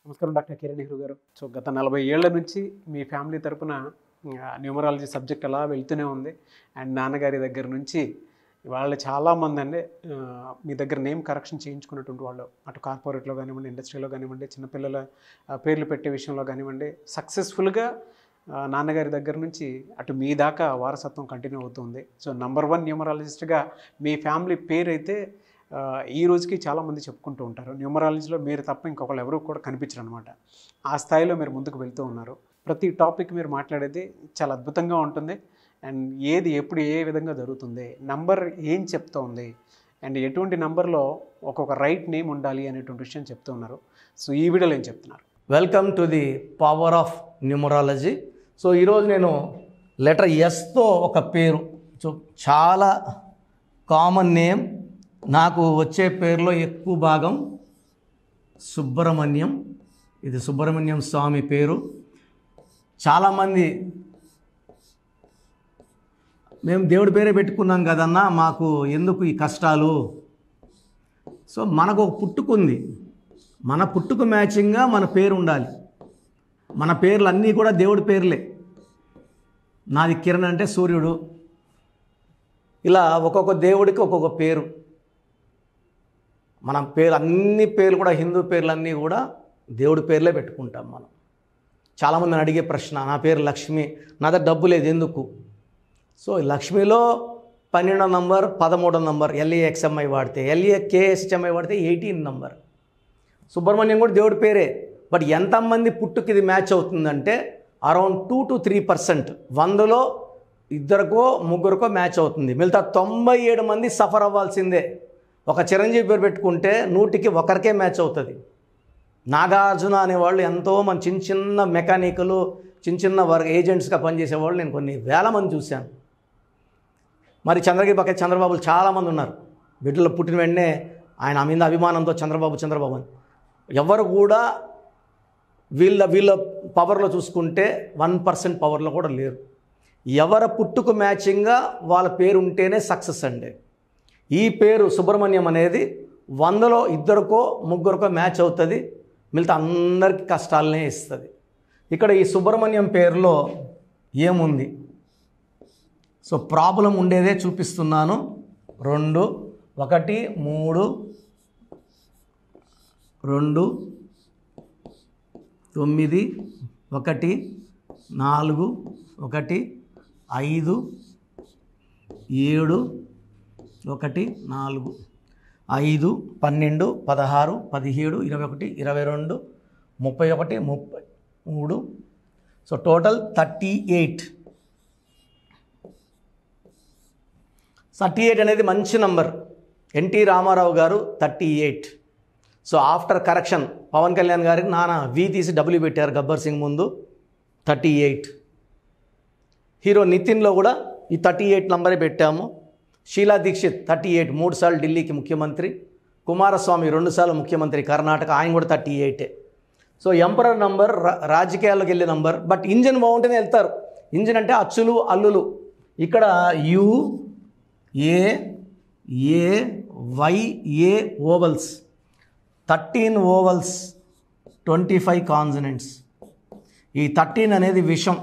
నమస్కారం డాక్టర్ కిరణ్ నెహ్రూ గారు సో గత నలభై ఏళ్ల నుంచి మీ ఫ్యామిలీ తరపున న్యూమరాలజీ సబ్జెక్ట్ అలా వెళ్తూనే ఉంది అండ్ నాన్నగారి దగ్గర నుంచి వాళ్ళు చాలామంది అండి ఆ, మీ దగ్గర నేమ్ కరెక్షన్ చేయించుకున్నటువంటి వాళ్ళు అటు కార్పొరేట్లో కానివ్వండి ఇండస్ట్రీలో కానివ్వండి చిన్నపిల్లల ఆ, పేర్లు పెట్టే విషయంలో కానివ్వండి సక్సెస్ఫుల్గా నాన్నగారి దగ్గర నుంచి అటు మీ దాకా వారసత్వం కంటిన్యూ అవుతుంది సో నంబర్ వన్ న్యూమరాలజిస్ట్గా మీ ఫ్యామిలీ పేరు అయితే ఆ, ఈ రోజుకి చాలామంది చెప్పుకుంటూ ఉంటారు న్యూమరాలజీలో మీరు తప్ప ఇంకొకళ్ళు ఎవరు కూడా కనిపించరు అనమాట ఆ స్థాయిలో మీరు ముందుకు వెళ్తూ ఉన్నారు ప్రతి టాపిక్ మీరు మాట్లాడేది చాలా అద్భుతంగా ఉంటుంది అండ్ ఏది ఎప్పుడు ఏ విధంగా జరుగుతుంది నంబర్ ఏం చెప్తోంది అండ్ ఎటువంటి నంబర్లో ఒక్కొక్క రైట్ నేమ్ ఉండాలి అనేటువంటి విషయం చెప్తూ ఉన్నారు సో ఈ వీడియోలో ఏం చెప్తున్నారు welcome to the power of numerology so ఈరోజు నేను లెటర్ ఎస్తో ఒక పేరు సో చాలా కామన్ నేమ్ నాకు వచ్చే పేరులో ఎక్కువ భాగం సుబ్రహ్మణ్యం ఇది సుబ్రహ్మణ్యం స్వామి పేరు చాలామంది మేము దేవుడి పేరే పెట్టుకున్నాం కదన్నా మాకు ఎందుకు ఈ కష్టాలు సో మనకు ఒక పుట్టుకుంది మన పుట్టుకు మ్యాచింగ్గా మన పేరు ఉండాలి మన పేర్లు అన్నీ కూడా దేవుడి పేర్లే నాది కిరణ్ అంటే సూర్యుడు ఇలా ఒక్కొక్క దేవుడికి ఒక్కొక్క పేరు మన పేరు అన్ని పేర్లు కూడా హిందూ పేర్లు అన్నీ కూడా దేవుడి పేర్లే పెట్టుకుంటాం మనం చాలామంది నన్ను అడిగే ప్రశ్న నా పేరు లక్ష్మి నా దగ్గర డబ్బు లేదు ఎందుకు సో ఈ లక్ష్మిలో పన్నెండో నంబర్ పదమూడో నంబర్ ఎల్ఏఎక్స్ఎంఐ వాడితే ఎల్ఏ కేఎస్హెచ్ఎంఐ వాడితే ఎయిటీన్ నంబర్ సుబ్రహ్మణ్యం కూడా దేవుడి పేరే బట్ ఎంతమంది పుట్టుకి ఇది మ్యాచ్ అవుతుందంటే around two to three percent వందలో ఇద్దరికో ముగ్గురికో మ్యాచ్ అవుతుంది మిగతా తొంభై ఏడు మంది సఫర్ అవ్వాల్సిందే ఒక చిరంజీవి పేరు పెట్టుకుంటే నూటికి ఒకరికే మ్యాచ్ అవుతుంది నాగార్జున అనేవాళ్ళు ఎంతో మన చిన్న చిన్న మెకానికలు చిన్న చిన్న వర్క్ ఏజెంట్స్గా పనిచేసేవాళ్ళు నేను కొన్ని వేల మంది చూశాను మరి చంద్రగిరి పక్కన చంద్రబాబులు చాలామంది ఉన్నారు బిడ్డలు పుట్టిన వెంటనే ఆయన మీద అభిమానంతో చంద్రబాబు చంద్రబాబు అని ఎవరు కూడా వీళ్ళ వీళ్ళ పవర్లో చూసుకుంటే వన్ పర్సెంట్ పవర్లో కూడా లేరు ఎవరి పుట్టుకు మ్యాచింగ్గా వాళ్ళ పేరు ఉంటేనే సక్సెస్ అండి ఈ పేరు సుబ్రహ్మణ్యం అనేది వందలో ఇద్దరికో ముగ్గురికో మ్యాచ్ అవుతుంది మిగతా అందరికీ కష్టాలనే ఇస్తుంది ఇక్కడ ఈ సుబ్రహ్మణ్యం పేరులో ఏముంది సో ప్రాబ్లం ఉండేదే చూపిస్తున్నాను రెండు ఒకటి మూడు రెండు తొమ్మిది ఒకటి నాలుగు ఒకటి ఐదు ఏడు ఒకటి నాలుగు ఐదు పన్నెండు పదహారు పదిహేడు ఇరవై ఒకటి ఇరవై రెండు ముప్పై ఒకటి ముప్పై మూడు so total thirty eight thirty eight అనేది మంచి number NT Rama Rao garu thirty eight so after correction Pawan Kalyan గారికి నాన్న వి తీసి డబ్ల్యూ పెట్టారు గబ్బర్ సింగ్ ముందు థర్టీ ఎయిట్ హీరో నితిన్లో కూడా ఈ థర్టీ ఎయిట్ నంబరే పెట్టాము షీలా దీక్షిత్ థర్టీ ఎయిట్ మూడు సార్లు ఢిల్లీకి ముఖ్యమంత్రి కుమారస్వామి రెండుసార్లు ముఖ్యమంత్రి కర్ణాటక ఆయన కూడా థర్టీ ఎయిటే సో ఎంపరర్ నంబర్ రా- రాజకీయాల్లోకి వెళ్ళే నంబర్ బట్ ఇంజిన్ బాగుంటేనే వెళ్తారు ఇంజిన్ అంటే అచ్చులు అల్లులు ఇక్కడ U A A Y A vowels thirteen vowels twenty five consonants ఈ థర్టీన్ అనేది విషం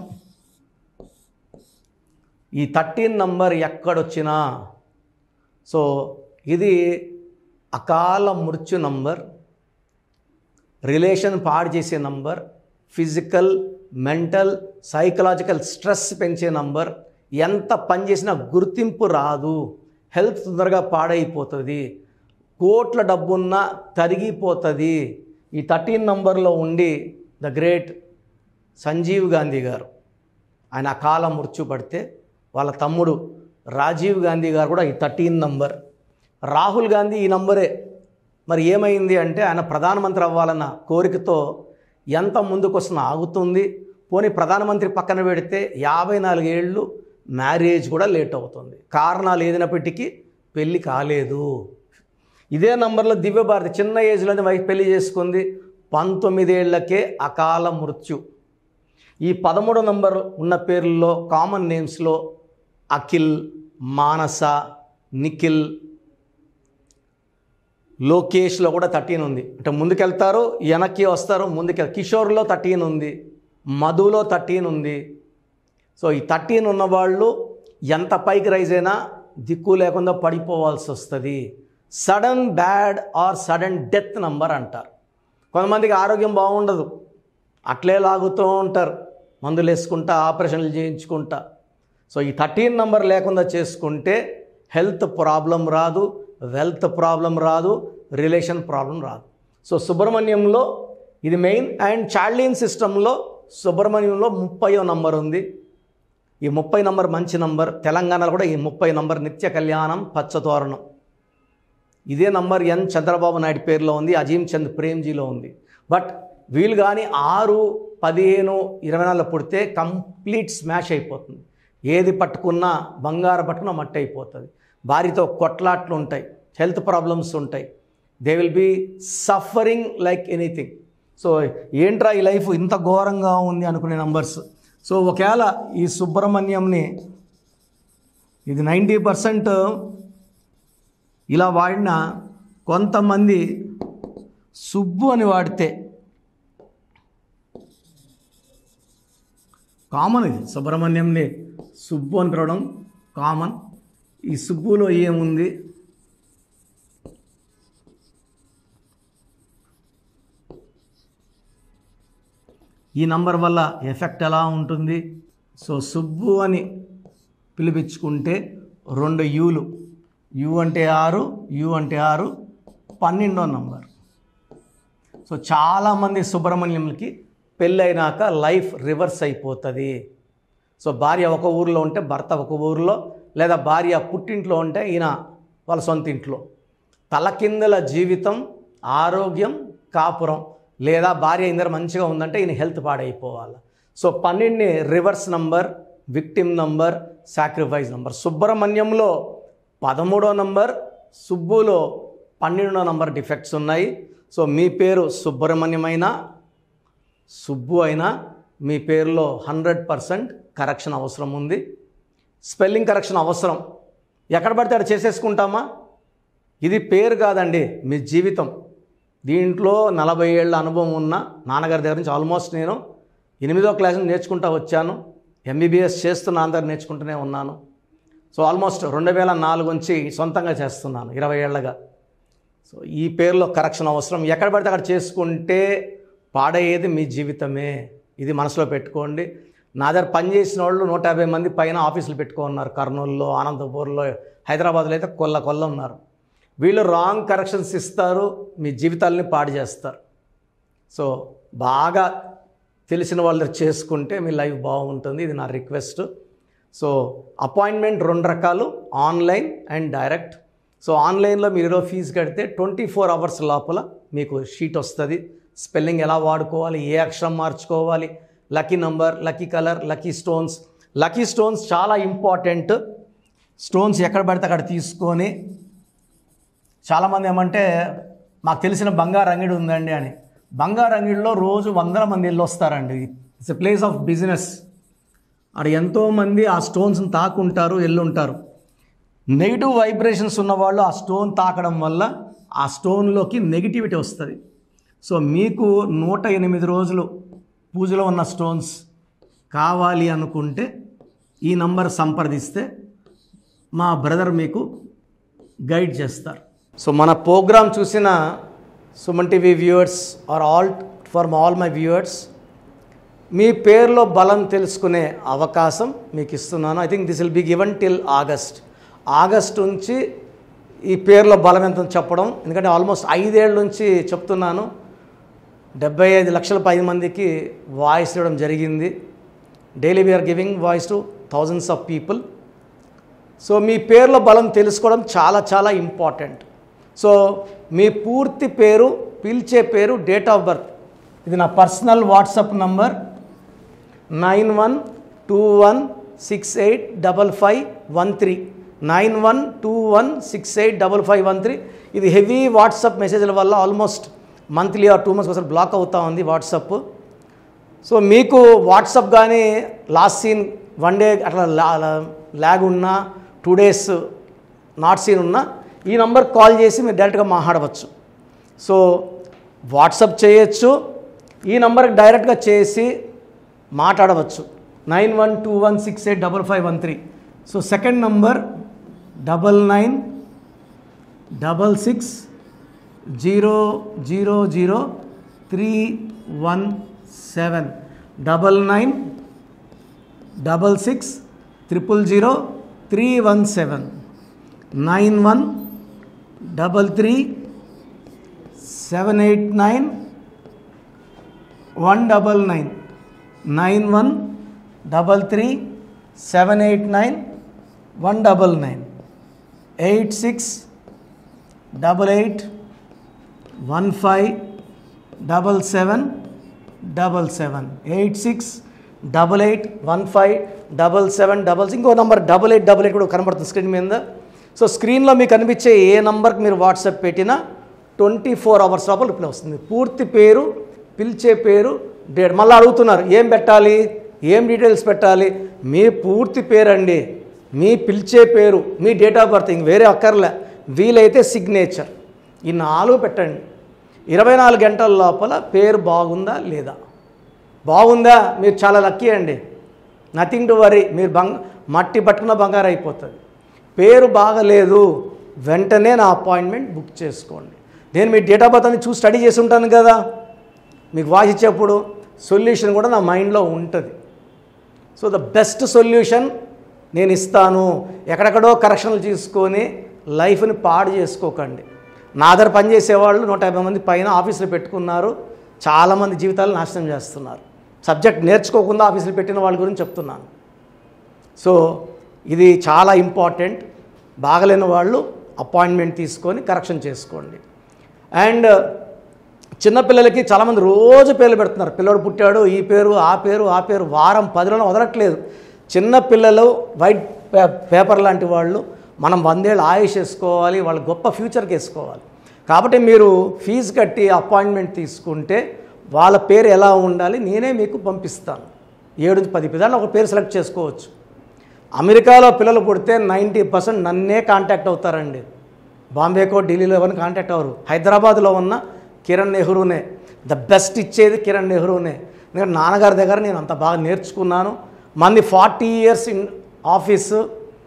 ఈ థర్టీన్ నంబర్ ఎక్కడొచ్చినా సో ఇది అకాల మృత్యు నంబర్ రిలేషన్ పాడు చేసే number physical mental psychological stress పెంచే నంబర్ ఎంత పని చేసినా గుర్తింపు రాదు హెల్త్ తొందరగా పాడైపోతుంది కోట్ల డబ్బున్నా తరిగిపోతుంది ఈ థర్టీన్ నంబర్లో ఉండి ద గ్రేట్ సంజీవ్ గాంధీ గారు ఆయన అకాల మృత్యు పడితే వాళ్ళ తమ్ముడు రాజీవ్ గాంధీ గారు కూడా ఈ థర్టీన్ నంబర్ రాహుల్ గాంధీ ఈ నంబరే మరి ఏమైంది అంటే ఆయన ప్రధానమంత్రి అవ్వాలన్న కోరికతో ఎంత ముందుకు వస్తున్నా ఆగుతుంది పోనీ ప్రధానమంత్రి పక్కన పెడితే యాభై నాలుగేళ్ళు మ్యారేజ్ కూడా లేట్ అవుతుంది కారణాలు ఏదైనప్పటికీ పెళ్ళి కాలేదు ఇదే నంబర్లో దివ్యభారతి చిన్న ఏజ్లోనే వైఫ్ పెళ్లి చేసుకుంది పంతొమ్మిదేళ్లకే అకాల మృత్యు ఈ పదమూడో నంబర్ ఉన్న పేర్లలో కామన్ నేమ్స్లో అఖిల్ మానస నిఖిల్ లోకేష్లో కూడా థర్టీన్ ఉంది అంటే ముందుకెళ్తారు వెనక్కి వస్తారు ముందుకు కిషోర్లో థర్టీన్ ఉంది మధులో థర్టీన్ ఉంది సో ఈ థర్టీన్ ఉన్నవాళ్ళు ఎంత పైకి రైజ్ అయినా దిక్కు లేకుండా పడిపోవాల్సి వస్తుంది sudden bad or sudden death number అంటారు కొంతమందికి ఆరోగ్యం బాగుండదు అట్లే లాగుతూ ఉంటారు మందులు వేసుకుంటా ఆపరేషన్లు చేయించుకుంటా సో ఈ థర్టీన్ నంబర్ లేకుండా చేసుకుంటే హెల్త్ ప్రాబ్లం రాదు వెల్త్ ప్రాబ్లం రాదు రిలేషన్ ప్రాబ్లం రాదు సో సుబ్రహ్మణ్యంలో ఇది మెయిన్ అండ్ చార్లిన్ సిస్టంలో సుబ్రహ్మణ్యంలో ముప్పయో నంబర్ ఉంది ఈ ముప్పై నంబర్ మంచి నంబర్ తెలంగాణలో కూడా ఈ ముప్పై నంబర్ నిత్య కళ్యాణం పచ్చతోరణం ఇదే నంబర్ ఎన్ చంద్రబాబు నాయుడు పేరులో ఉంది అజీం చంద్ ప్రేమ్జీలో ఉంది బట్ వీళ్ళు కానీ ఆరు పదిహేను ఇరవై నాలుగులో పుడితే కంప్లీట్ స్మాష్ అయిపోతుంది ఏది పట్టుకున్నా బంగారం పట్టుకున్నా మట్టి అయిపోతుంది భార్యతో కొట్లాట్లు ఉంటాయి హెల్త్ ప్రాబ్లమ్స్ ఉంటాయి they will be suffering like anything so ఏంట్రా ఈ లైఫ్ ఇంత ఘోరంగా ఉంది అనుకునే నంబర్స్ సో ఒకవేళ ఈ సుబ్రహ్మణ్యంని ఇది నైంటీ పర్సెంట్ ఇలా వాడిన కొంతమంది సుబ్బు అని వాడితే కామన్ ఇది సుబ్రహ్మణ్యంని సుబ్బు అని పిలవడం కామన్ ఈ సుబ్బులో ఏముంది ఈ నంబర్ వల్ల ఎఫెక్ట్ ఎలా ఉంటుంది సో సుబ్బు అని పిలిపించుకుంటే రెండు యూలు యు అంటే ఆరు యు అంటే ఆరు పన్నెండో నంబర్ సో చాలామంది సుబ్రహ్మణ్యంకి పెళ్ళైనాక లైఫ్ రివర్స్ అయిపోతుంది సో భార్య ఒక ఊరిలో ఉంటే భర్త ఒక ఊరిలో లేదా భార్య పుట్టింట్లో ఉంటే ఈయన వాళ్ళ సొంత ఇంట్లో తలకిందుల జీవితం ఆరోగ్యం కాపురం లేదా భార్య ఇందరు మంచిగా ఉందంటే ఈయన హెల్త్ పాడైపోవాలి సో పన్నెండుని reverse number victim number sacrifice number సుబ్రహ్మణ్యంలో పదమూడో నంబర్ సుబ్బులో పన్నెండో నంబర్ డిఫెక్ట్స్ ఉన్నాయి సో మీ పేరు సుబ్రహ్మణ్యమైనా సుబ్బు అయినా మీ పేరులో హండ్రెడ్ పర్సెంట్ కరెక్షన్ అవసరం ఉంది స్పెల్లింగ్ కరెక్షన్ అవసరం ఎక్కడ పడితే అక్కడ చేసేసుకుంటామా ఇది పేరు కాదండి మీ జీవితం దీంట్లో నలభై ఏళ్ళ అనుభవం ఉన్న నాన్నగారి దగ్గర నుంచి ఆల్మోస్ట్ నేను ఎనిమిదో క్లాస్ నుంచి నేర్చుకుంటూ వచ్చాను ఎంబీబీఎస్ చేస్తున్న అందరు నేర్చుకుంటూనే ఉన్నాను సో ఆల్మోస్ట్ రెండు వేల నాలుగు నుంచి సొంతంగా చేస్తున్నాను ఇరవై ఏళ్ళగా సో ఈ పేరులో కరెక్షన్ అవసరం ఎక్కడ పడితే అక్కడ చేసుకుంటే పాడయ్యేది మీ జీవితమే ఇది మనసులో పెట్టుకోండి నా దగ్గర పనిచేసిన వాళ్ళు నూట యాభై మంది పైన ఆఫీసులు పెట్టుకున్నారు కర్నూలులో అనంతపూర్లో హైదరాబాద్లో అయితే కొల్ల కొల్ల ఉన్నారు వీళ్ళు రాంగ్ కరెక్షన్స్ ఇస్తారు మీ జీవితాలని పాడు చేస్తారు సో బాగా తెలిసిన వాళ్ళు చేసుకుంటే మీ లైఫ్ బాగుంటుంది ఇది నా రిక్వెస్ట్ సో అపాయింట్మెంట్ రెండు రకాలు ఆన్లైన్ అండ్ డైరెక్ట్ సో ఆన్లైన్లో మీరు ఏదో ఫీజు కడితే ట్వంటీ ఫోర్ అవర్స్ లోపల మీకు షీట్ వస్తుంది స్పెల్లింగ్ ఎలా వాడుకోవాలి ఏ అక్షరం మార్చుకోవాలి lucky number lucky colour lucky stones lucky stones చాలా ఇంపార్టెంట్ స్టోన్స్ ఎక్కడ పడితే అక్కడ తీసుకొని చాలామంది ఏమంటే మాకు తెలిసిన బంగారు అంగడి ఉందండి అని బంగారు అంగడిలో రోజు వందల మంది వెళ్ళి వస్తారండి it's a place of business అక్కడ ఎంతోమంది ఆ స్టోన్స్ని తాకుంటారు ఎల్లుంటారు నెగిటివ్ వైబ్రేషన్స్ ఉన్నవాళ్ళు ఆ స్టోన్ తాకడం వల్ల ఆ స్టోన్లోకి నెగిటివిటీ వస్తుంది సో మీకు నూట ఎనిమిది రోజులు పూజలో ఉన్న స్టోన్స్ కావాలి అనుకుంటే ఈ నంబర్ సంప్రదిస్తే మా బ్రదర్ మీకు గైడ్ చేస్తారు సో మన ప్రోగ్రామ్ చూసిన Suman TV viewers or all for all my viewers మీ పేరులో బలం తెలుసుకునే అవకాశం మీకు ఇస్తున్నాను I think this will be given till August August నుంచి ఈ పేరులో బలం ఎంత ఉందో చెప్పడం ఎందుకంటే ఆల్మోస్ట్ ఐదేళ్ళ నుంచి చెప్తున్నాను డెబ్బై ఐదు లక్షల పది మందికి వాయిస్ ఇవ్వడం జరిగింది daily we're giving voice to thousands of people so మీ పేర్లో బలం తెలుసుకోవడం చాలా చాలా ఇంపార్టెంట్ సో మీ పూర్తి పేరు పిలిచే పేరు డేట్ ఆఫ్ బర్త్ ఇది నా personal WhatsApp number nine one two one six eight double five one three nine one two one six eight double five one three ఇది హెవీ వాట్సాప్ మెసేజ్ల వల్ల almost monthly or two months ఒకసారి block అవుతా ఉంది WhatsApp so మీకు WhatsApp కానీ last seen one day అట్లా lag ఉన్నా టూ డేస్ నాట్ సీన్ ఉన్నా ఈ నంబర్ కాల్ చేసి మీరు డైరెక్ట్గా మాట్లాడవచ్చు సో వాట్సప్ చేయొచ్చు ఈ నంబర్కి డైరెక్ట్గా చేసి మాట్లాడవచ్చు nine one two one six eight double five one three so second number double nine double six zero zero zero three one seven double nine double six triple zero three one seven nine one double three seven eight nine one double nine nine one double three seven eight nine one double nine eight six double eight one five double seven double seven eight six double eight one five double seven double ఇంకో number double eight double eight కూడా కనబడుతుంది screen మీద so స్క్రీన్లో మీకు కనిపించే ఏ నంబర్కి మీరు WhatsApp పెట్టినా ట్వంటీ ఫోర్ అవర్స్ లోపల రిప్లై వస్తుంది పూర్తి పేరు పిలిచే పేరు డేట్ మళ్ళీ అడుగుతున్నారు ఏం పెట్టాలి ఏం డీటెయిల్స్ పెట్టాలి మీ పూర్తి పేరు అండి మీ పిలిచే పేరు మీ డేట్ ఆఫ్ బర్త్ ఇంక వేరే అక్కర్లే వీలైతే సిగ్నేచర్ ఈ నాలుగు పెట్టండి ఇరవై నాలుగు గంటల లోపల పేరు బాగుందా లేదా బాగుందా మీరు చాలా లక్కీ అండి నథింగ్ టు వరీ మీరు బంగ మట్టి పట్టుకున్న బంగారు అయిపోతుంది పేరు బాగలేదు వెంటనే నా అపాయింట్మెంట్ బుక్ చేసుకోండి నేను మీ డేట్ ఆఫ్ బర్త్ అని చూసి స్టడీ చేసి ఉంటాను కదా మీకు వాయిస్ ఇచ్చేప్పుడు సొల్యూషన్ కూడా నా మైండ్లో ఉంటుంది సో ద బెస్ట్ సొల్యూషన్ నేను ఇస్తాను ఎక్కడెక్కడో కరెక్షన్లు తీసుకొని లైఫ్ని పాడు చేసుకోకండి నా దగ్గర పనిచేసేవాళ్ళు నూట యాభై మంది పైన ఆఫీసులు పెట్టుకున్నారు చాలామంది జీవితాలు నాశనం చేస్తున్నారు సబ్జెక్ట్ నేర్చుకోకుండా ఆఫీసులు పెట్టిన వాళ్ళ గురించి చెప్తున్నాను సో ఇది చాలా ఇంపార్టెంట్ బాగలేని వాళ్ళు అపాయింట్మెంట్ తీసుకొని కరెక్షన్ చేసుకోండి అండ్ చిన్నపిల్లలకి చాలామంది రోజు పేర్లు పెడుతున్నారు పిల్లడు పుట్టాడు ఈ పేరు ఆ పేరు ఆ పేరు వారం పదిలోనే వదలట్లేదు చిన్న పిల్లలు వైట్ పే- పేపర్ లాంటి వాళ్ళు మనం వందేళ్ళు ఆయుష్ వేసుకోవాలి వాళ్ళ గొప్ప ఫ్యూచర్కి వేసుకోవాలి కాబట్టి మీరు ఫీజు కట్టి అపాయింట్మెంట్ తీసుకుంటే వాళ్ళ పేరు ఎలా ఉండాలి నేనే మీకు పంపిస్తాను ఏడు నుంచి పది పిల్లలు ఒక పేరు సెలెక్ట్ చేసుకోవచ్చు అమెరికాలో పిల్లలు పుడితే నైంటీ పర్సెంట్ నన్నే కాంటాక్ట్ అవుతారండి బాంబేకో ఢిల్లీలో ఎవరిని కాంటాక్ట్ అవ్వరు హైదరాబాద్లో ఉన్న కిరణ్ నెహ్రూనే ద బెస్ట్ ఇచ్చేది కిరణ్ నెహ్రూనే ఎందుకంటే నాన్నగారి దగ్గర నేను అంత బాగా నేర్చుకున్నాను మంది ఫార్టీ ఇయర్స్ ఇన్ ఆఫీసు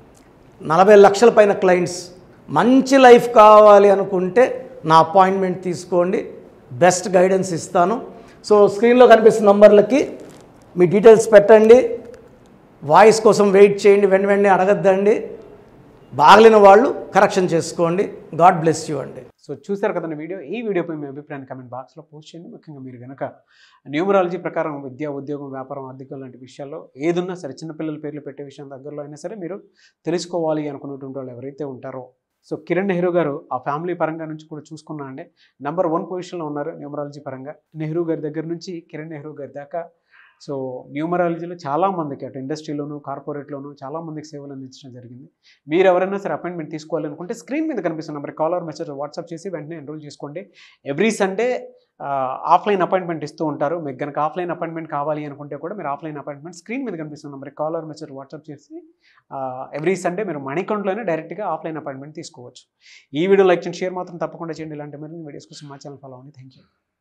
నలభై లక్షల పైన క్లయింట్స్ మంచి లైఫ్ కావాలి అనుకుంటే నా అపాయింట్మెంట్ తీసుకోండి బెస్ట్ గైడెన్స్ ఇస్తాను సో స్క్రీన్లో కనిపిస్తున్న నంబర్లకి మీ డీటెయిల్స్ పెట్టండి వాయిస్ కోసం వెయిట్ చేయండి వెంట వెంటనే అడగద్దండి బాగలేని వాళ్ళు కరెక్షన్ చేసుకోండి గాడ్ బ్లెస్ యూ అండి సో చూశారు కదండి వీడియో ఈ వీడియోపై మీ అభిప్రాయాన్ని కమెంట్ బాక్స్లో పోస్ట్ చేయండి ముఖ్యంగా మీరు కనుక న్యూమరాలజీ ప్రకారం విద్య ఉద్యోగం వ్యాపారం ఆర్థికం లాంటి విషయాల్లో ఏదున్నా సరే చిన్నపిల్లల పేర్లు పెట్టే విషయం దగ్గరలో అయినా సరే మీరు తెలుసుకోవాలి అనుకున్నటువంటి వాళ్ళు ఎవరైతే ఉంటారో సో కిరణ్ నెహ్రూ గారు ఆ ఫ్యామిలీ పరంగా నుంచి కూడా చూసుకున్నా అండి నెంబర్ వన్ పొజిషన్లో ఉన్నారు న్యూమరాలజీ పరంగా నెహ్రూ గారి దగ్గర నుంచి కిరణ్ నెహ్రూ గారి దాకా సో న్యూమరాలజీలో చాలామందికి అటు ఇండస్ట్రీలోను కార్పొరేట్లోను చాలామందికి సేవలు అందించడం జరిగింది మీరు ఎవరైనా సరే అపాయింట్మెంట్ తీసుకోవాలనుకుంటే స్క్రీన్ మీద కనిపిస్తున్న నెంబర్ కాలర్ మెసేజ్ వాట్సాప్ చేసి వెంటనే ఎన్రోల్ చేసుకోండి ఎవ్రీ సండే ఆఫ్లైన్ అపాయింట్మెంట్ ఇస్తూ ఉంటారు మీకు కనుక ఆఫ్లైన్ అపాయింట్మెంట్ కావాలి అనుకుంటే కూడా మీరు ఆఫ్లైన్ అపాయింట్మెంట్ స్క్రీన్ మీద కనిపిస్తున్న నెంబర్ కాలర్ మెసేజ్ వాట్సాప్ చేసి ఎవ్రీ సండే మీరు మనీ అకౌంట్లోనే డైరెక్ట్గా ఆఫ్లైన్ అపాయింట్మెంట్ తీసుకోవచ్చు ఈ వీడియో లైక్ చేయండి షేర్ మాత్రం తప్పకుండా చేయండి ఇలాంటి మరిన్ని వీడియోస్ కోసం మా ఛానల్ ఫాలో అవ్వండి థ్యాంక్ యూ